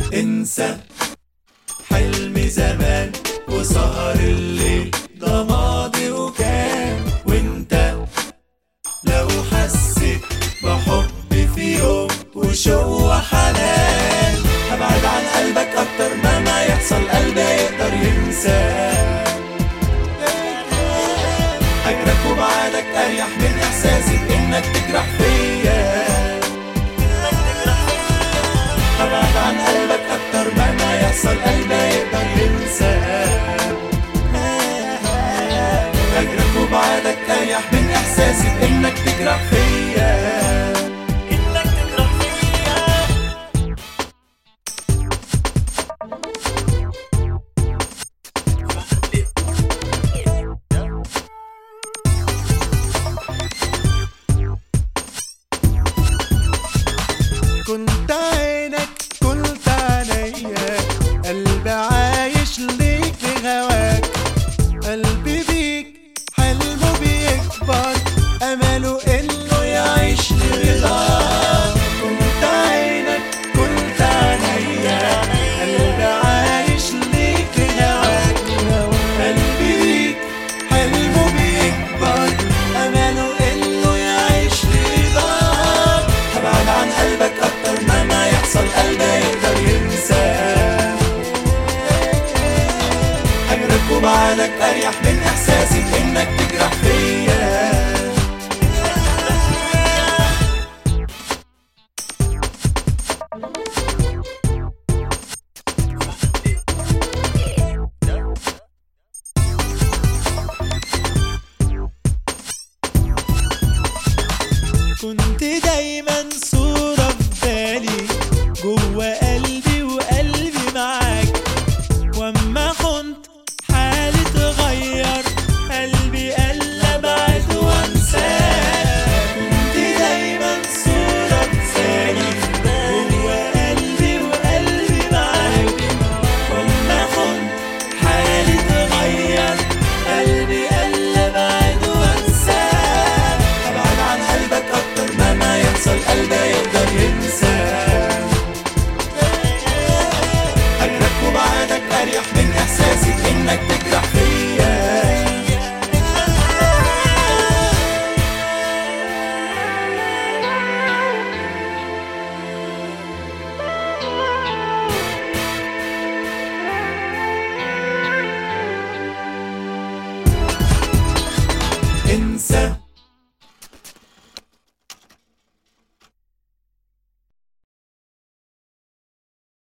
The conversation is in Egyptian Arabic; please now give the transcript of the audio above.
انسى حلم زمان وسهر الليل ده ماضي وكان وانت لو حسيت بحب في يوم وشوق وحنان هبعد عن قلبك اكتر ما ما يحصل قلبي يقدر ينسى هجرك وبعدك اريح من احساسي انك تجرح فيا هبعد عن قلبك اكتر ما ما يحصل قلبي يقدر ينسى هجرك وبعدك اريح من احساسي انك تجرح فيا انك تجرح فيا كنت عينك كنت عينيا قلبي عايش ليك لهواك قلبي بيك حلمه بيكبر امله انه يعيش لرضاك كنت عينك كنت عينيا قلبي عايش ليك لهواك قلبي بيك حلمه بيكبر امله انه يعيش لرضاك هبعد عن قلبك اكتر ما ما يحصل قلبي يقدر ينسى هجرك وبعدك اريح من احساسي انك تجرح فيا كنت دايما صورة في بالي جوا قلبي وقلبي معاك واما كنت حالي اتغير قلبي قل ابعد وانساك كنت دايما صورة في بالي جوا قلبي وقلبي معاك واما كنت حالي اتغير قلبي قل ابعد وانساك هبعد عن قلبك اكتر ما ما يحصل قلبي يقدر ينسى هجرك وبعدك اريح من احساسي انك تجرح فيا انسى